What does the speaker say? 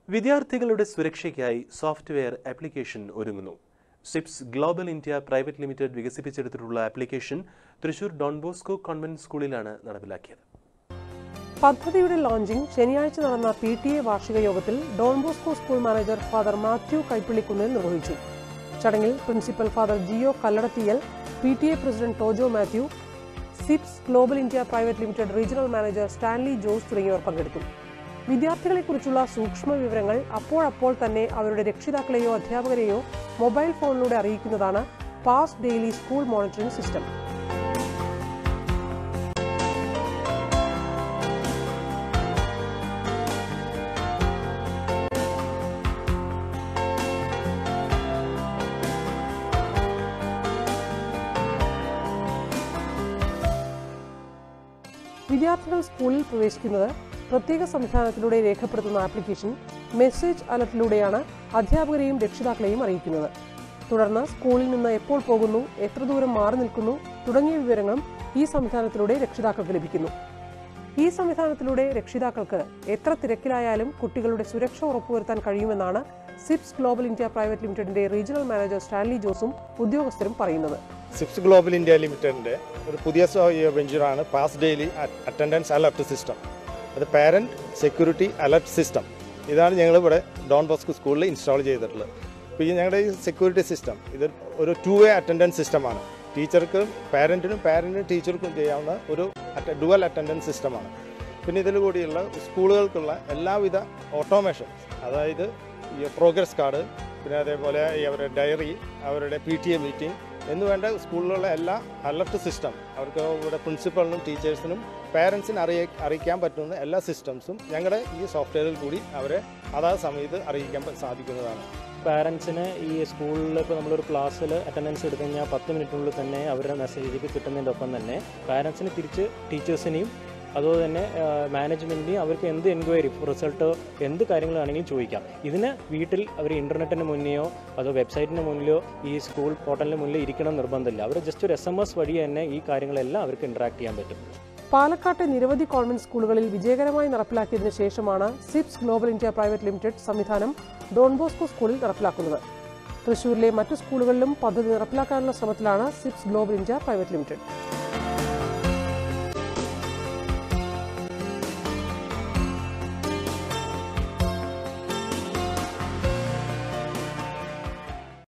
വിദ്യാർത്ഥികളുടെ സുരക്ഷയ്ക്കായി software application ഒരുങ്ങുന്നു Sips Global India Private Limited വികസിപ്പിച്ചെടുത്തിട്ടുള്ള application Thrissur Don Bosco convent സ്കൂളിലാണ് നടപ്പിലാക്കിയത് പദ്ധതിയുടെ ലോഞ്ചിംഗ് ശനിയാഴ്ച നടന്ന പി ടി എ വാർഷിക യോഗത്തിൽ Don Bosco school manager father Mathew Kaippillikkunnil നിർവഹിച്ചു ചടങ്ങിൽ principal father Jio Kalladathiyil P T A president Tojo Mathew Sips Global India Private Limited regional manager Stanley Jose തുടങ്ങിയവർ പങ്കെടുത്തു വിദ്യാർത്ഥികളെക്കുറിച്ചുള്ള സൂക്ഷ്മ വിവരങ്ങൾ അപ്പോഴപ്പോൾ തന്നെ അവരുടെ രക്ഷിതാക്കളെയോ അധ്യാപകരെയോ മൊബൈൽ ഫോണിലൂടെ അറിയിക്കുന്നതാണ് pass daily school monitoring system വിദ്യാർത്ഥികൾ സ്കൂളിൽ പ്രവേശിക്കുന്നത് പ്രത്യേക സംവിധാനത്തിലൂടെ രേഖപ്പെടുത്തുന്ന ആപ്ലിക്കേഷൻ മെസ്സേജ് അലർട്ടിലൂടെയാണ് അധ്യാപകരെയും രക്ഷിതാക്കളെയും അറിയിക്കുന്നത് തുടർന്ന് സ്കൂളിൽ നിന്ന് എപ്പോൾ പോകുന്നു എത്ര ദൂരം മാറി നിൽക്കുന്നു തുടങ്ങിയ വിവരങ്ങളും ഈ സംവിധാനത്തിലൂടെ രക്ഷിതാക്കൾക്ക് ലഭിക്കുന്നു ഈ സംവിധാനത്തിലൂടെ രക്ഷിതാക്കൾക്ക് എത്ര തിരക്കിലായാലും കുട്ടികളുടെ സുരക്ഷ ഉറപ്പുവരുത്താൻ കഴിയുമെന്നാണ് സിപ്സ് ഗ്ലോബൽ ഇന്ത്യ പ്രൈവറ്റ് ലിമിറ്റഡിന്റെ റീജിയണൽ മാനേജർ സ്റ്റാൻലി ജോസും ഉദ്യോഗസ്ഥരും പറയുന്നത് സിപ്സ് ഗ്ലോബൽ ഇന്ത്യ ലിമിറ്റഡിൻ്റെ ഒരു പുതിയ വെഞ്ചറാണ് pass daily attendance alert system അത് പാരൻറ്റ് സെക്യൂരിറ്റി അലർട്ട് സിസ്റ്റം ഇതാണ് ഞങ്ങൾ ഇവിടെ ഡോൺ ബോസ്കോ സ്കൂളിൽ ഇൻസ്റ്റാൾ ചെയ്തിട്ടുള്ളത് അപ്പോൾ ഈ ഞങ്ങളുടെ ഈ സെക്യൂരിറ്റി സിസ്റ്റം ഇത് ഒരു ടു വേ അറ്റൻഡൻസ് സിസ്റ്റമാണ് ടീച്ചർക്കും പാരൻറ്റിനും പാരൻറ്റിനും ടീച്ചർക്കും ചെയ്യാവുന്ന ഒരു ഡുവൽ അറ്റൻഡൻസ് സിസ്റ്റമാണ് പിന്നെ ഇതിൽ കൂടിയുള്ള സ്കൂളുകൾക്കുള്ള എല്ലാവിധ ഓട്ടോമേഷൻ അതായത് ഈ പ്രോഗ്രസ് കാർഡ് പിന്നെ അതേപോലെ ഈ അവരുടെ ഡയറി അവരുടെ പി ടി എ മീറ്റിംഗ് എന്ന് വേണ്ട സ്കൂളിലുള്ള എല്ലാ അലർട്ട് സിസ്റ്റം അവർക്ക് ഇവിടെ പ്രിൻസിപ്പളിനും ടീച്ചേഴ്സിനും പാരൻസിന് അറിയ അറിയിക്കാൻ പറ്റുന്ന എല്ലാ സിസ്റ്റംസും ഞങ്ങളുടെ ഈ സോഫ്റ്റ്വെയറിൽ കൂടി അവരെ അതാത് സമയത്ത് അറിയിക്കാൻ പ- സാധിക്കുന്നതാണ് പാരൻസിന് ഈ സ്കൂളിൽ ഇപ്പോൾ നമ്മളൊരു ക്ലാസ്സിൽ അറ്റൻഡൻസ് എടുത്തു കഴിഞ്ഞാൽ പത്ത് മിനിറ്റിനുള്ളിൽ തന്നെ അവരുടെ മെസ്സേജ് കിട്ടുന്നതിൻ്റെ ഒപ്പം തന്നെ പാരൻസിന് തിരിച്ച് ടീച്ചേഴ്സിനെയും അതുപോലെ തന്നെ മാനേജ്മെൻറ്റിനെയും അവർക്ക് എന്ത് എൻക്വയറി റിസൾട്ടോ എന്ത് കാര്യങ്ങളാണെങ്കിലും ചോദിക്കാം ഇതിന് വീട്ടിൽ അവർ ഇൻ്റർനെറ്റിന് മുന്നെയോ അതോ വെബ്സൈറ്റിന് മുന്നിലോ ഈ സ്കൂൾ പോർട്ടലിന് മുന്നിൽ ഇരിക്കണം നിർബന്ധമില്ല അവർ ജസ്റ്റ് ഒരു എസ് എം എസ് വഴി തന്നെ ഈ കാര്യങ്ങളെല്ലാം അവർക്ക് ഇൻട്രാക്ട് ചെയ്യാൻ പറ്റും പാലക്കാട്ടെ നിരവധി കോൺവെന്റ് സ്കൂളുകളിൽ വിജയകരമായി നടപ്പിലാക്കിയതിനു ശേഷമാണ് Sips Global India Private Limited സംവിധാനം ഡോൺ ബോസ്കോ സ്കൂളിൽ നടപ്പിലാക്കുന്നത് തൃശൂരിലെ മറ്റു സ്കൂളുകളിലും പദ്ധതി നടപ്പിലാക്കാനുള്ള ശ്രമത്തിലാണ് Sips Global India Private limited